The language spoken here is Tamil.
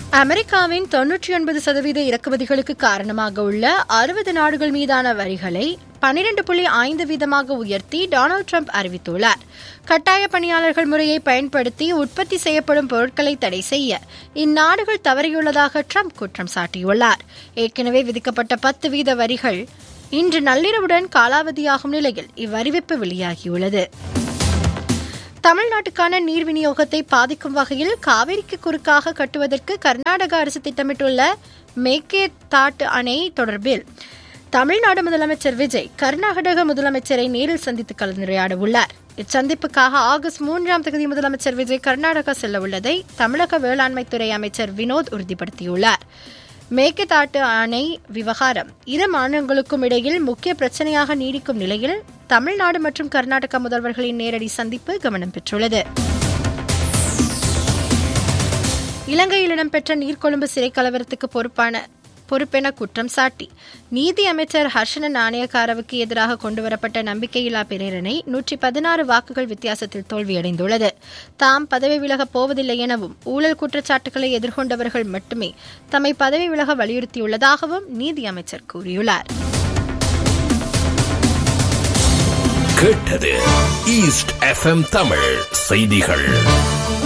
அமெரிக்காவின் தொன்னூற்றி ஒன்பது சதவீத இறக்குமதிகளுக்கு காரணமாக உள்ள அறுபது நாடுகள் மீதான வரிகளை பனிரெண்டு புள்ளி ஐந்து வீதமாக உயர்த்தி டொனால்டு ட்ரம்ப் அறிவித்துள்ளார் கட்டாய பணியாளர்கள் முறையை பயன்படுத்தி உற்பத்தி செய்யப்படும் பொருட்களை தடை செய்ய இந்நாடுகள் தவறியுள்ளதாக ட்ரம்ப் குற்றம் சாட்டியுள்ளார் ஏற்கனவே விதிக்கப்பட்ட பத்து வீத வரிகள் இன்று நள்ளிரவுடன் காலாவதியாகும் நிலையில் இவ்வறிவிப்பு வெளியாகியுள்ளது தமிழ்நாட்டுக்கான நீர் விநியோகத்தை பாதிக்கும் வகையில் காவிரிக்கு குறுக்காக கட்டுவதற்கு கர்நாடக அரசு திட்டமிட்டுள்ள மேக்கே தாட்டு அணை தொடர்பில் தமிழ்நாடு முதலமைச்சர் விஜய் கர்நாடக முதலமைச்சரை நேரில் சந்தித்து கலந்துரையாட உள்ளார் இச்சந்திப்புக்காக ஆகஸ்ட் மூன்றாம் தேதி முதலமைச்சர் விஜய் கர்நாடகா செல்ல உள்ளதை தமிழக வேளாண்மைத்துறை அமைச்சர் வினோத் உறுதிப்படுத்தியுள்ளார் மேகதாட்டு அணை விவகாரம் இரு மாநிலங்களுக்கும் இடையில் முக்கிய பிரச்சனையாக நீடிக்கும் நிலையில் தமிழ்நாடு மற்றும் கர்நாடக முதல்வர்களின் நேரடி சந்திப்பு கவனம் பெற்றுள்ளது இலங்கையில் இடம்பெற்ற நீர்கொழும்பு சிறை கலவரத்துக்கு பொறுப்பான பொறுப்பென குற்றம் சாட்டி நீதி அமைச்சர் ஹர்ஷன நாணயக்காரவுக்கு எதிராக கொண்டுவரப்பட்ட நம்பிக்கையில்லா பிரேரணை நூற்றி பதினாறு வாக்குகள் வித்தியாசத்தில் தோல்வியடைந்துள்ளது தாம் பதவி விலகப் போவதில்லை எனவும் ஊழல் குற்றச்சாட்டுகளை எதிர்கொண்டவர்கள் மட்டுமே தம்மை பதவி விலக வலியுறுத்தியுள்ளதாகவும் நீதி அமைச்சர் கூறியுள்ளார் கேட்டது ஈஸ்ட் எஃப்எம் தமிழ் செய்திகள்